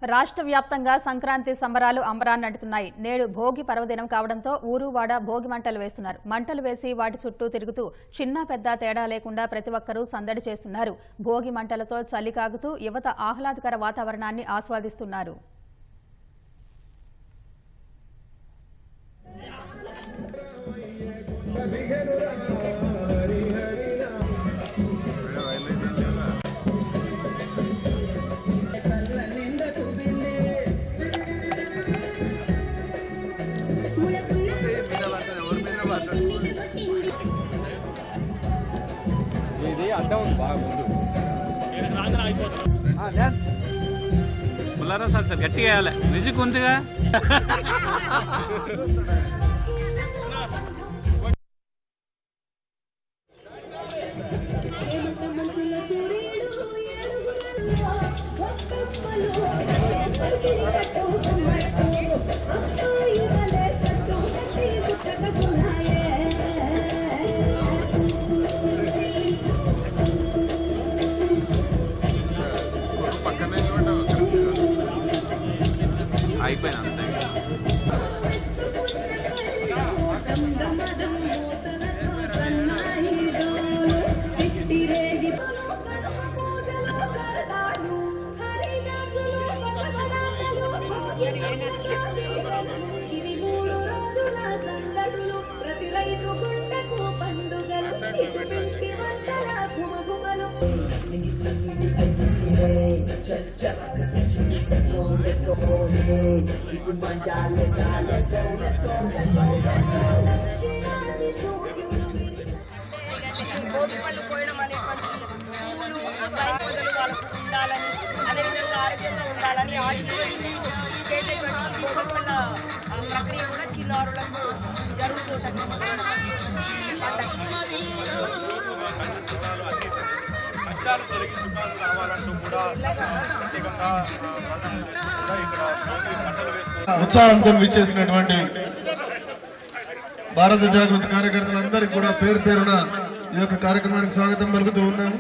రాష్ట్ర వ్యాప్తంగా సంక్రాంతి సంబరాలు అంబరాన్నంటున్నాయి నేడు భోగి పర్వదినం కావడంతో ఊరు వాడ భోగి మంటలు వేస్తున్నారు మంటలు వేసి వాటి చుట్టూ తిరుగుతూ చిన్న పెద్ద తేడా లేకుండా ప్రతి ఒక్కరూ సందడి చేస్తున్నారు భోగి మంటలతో చలి కాగుతూ యువత ఆహ్లాదకర వాతావరణాన్ని ఆస్వాదిస్తున్నారు ఇది అడ్డం ఉంది బాగా ముందు డ్యాన్స్ పుల్లారా సార్ సార్ గట్టిగా వేయాలి మ్యూజిక్ ఉందిగా అయిపోయినా అంతే ప్రతి రైతు గుండెకు పండుగలు ఇంటి వంటల గుమగుమలు ఈ భోగి పళ్ళు కోయడం అనేటువంటి పూలు రైతులు వాళ్ళకు ఉండాలని అదేవిధంగా ఆరోగ్యంగా ఉండాలని ఆశీర్వదిస్తూ చేసేటువంటి ఈ భోగి పళ్ళ ఆ, ప్రక్రియ కూడా చిన్నారులకు జరుగుతుంటుంది కష్టాలు తొలగి సుఖాలు రావాలంటూ కూడా ప్రత్యేకంగా ఆ, ప్రధానంగా కూడా ఇక్కడ భోగి మంటలు వేస్తూ ఉత్సాహంతో విచ్చేసినటువంటి భారత జాగృతి కార్యకర్తలందరికీ కూడా పేరు పేరున ఈ యొక్క కార్యక్రమానికి స్వాగతం పలుకుతూ ఉన్నాము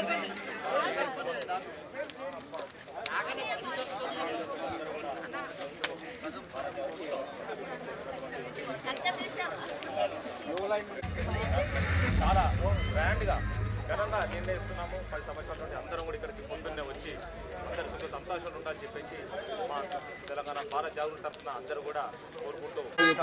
చాలా గ్రాండ్గా ఘనంగా నిర్ణయిస్తున్నాము పది సంవత్సరాల నుండి అందరం కూడా ఇక్కడికి పొద్దున్నే వచ్చి అందరి సుఖ సంతోషాలు ఉండాలని చెప్పేసి మా తెలంగాణ భారత జాగృతి తరఫున అందరూ కూడా కోరుకుంటూ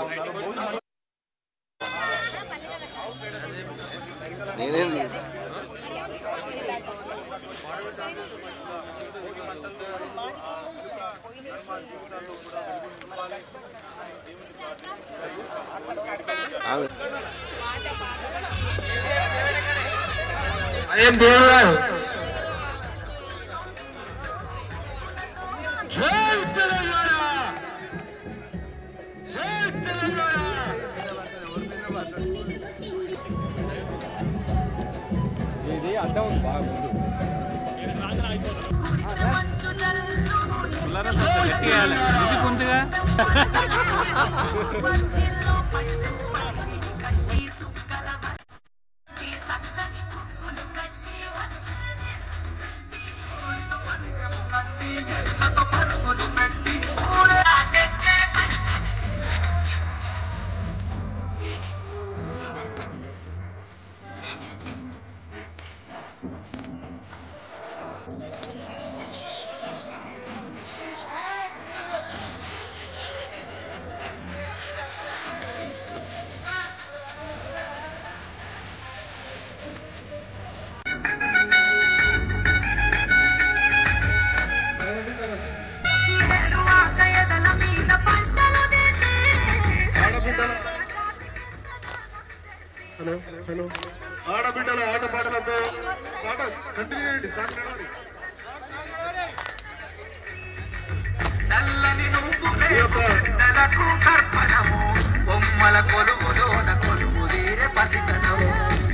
ఏం దేవుడు జై తెలంగాణ జై తెలంగాణ ఇది అడ్డం ఉంది బాగా ముందు పుల్లారా సార్ సార్ గట్టిగా వేయాలి మ్యూజిక్ ఉందిగా హలో హలో ఆడబిడ్డల ఆటపాటలతో పాట కంటిన్యూ చేయండి సాంగ్ నడవాలి ఈ యొక్క బొమ్మల కొలువులోన కొలువు తీరే పసితనము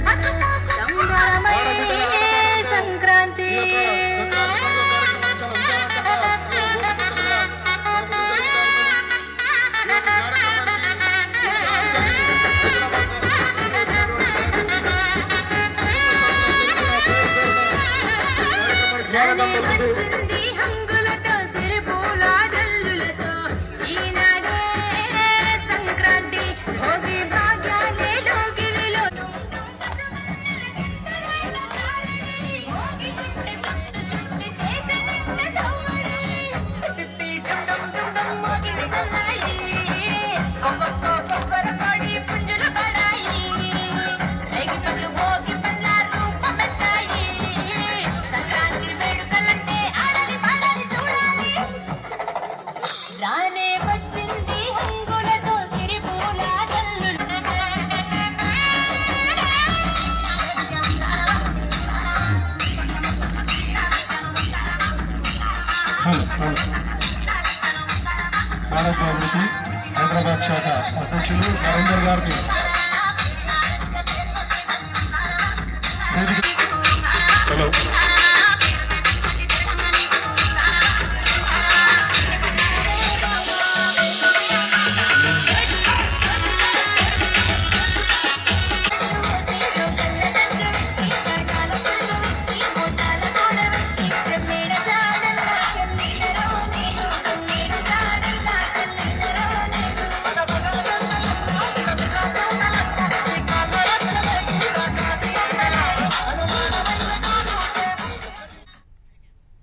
సంక్రాంతి ఈ యొక్క సంక్రాంతి పండుగ కార్యక్రమాన్ని చాలా ఉత్సాహంగా ఈ యొక్క కార్యక్రమానికి స్వాగతం పలుకుతూ వచ్చింది హంగులతో సిరిపూల భారత అభివృద్ధి హైదరాబాద్ శాఖ అధ్యక్షులు నరేందర్ గారికి వేదిక- హలో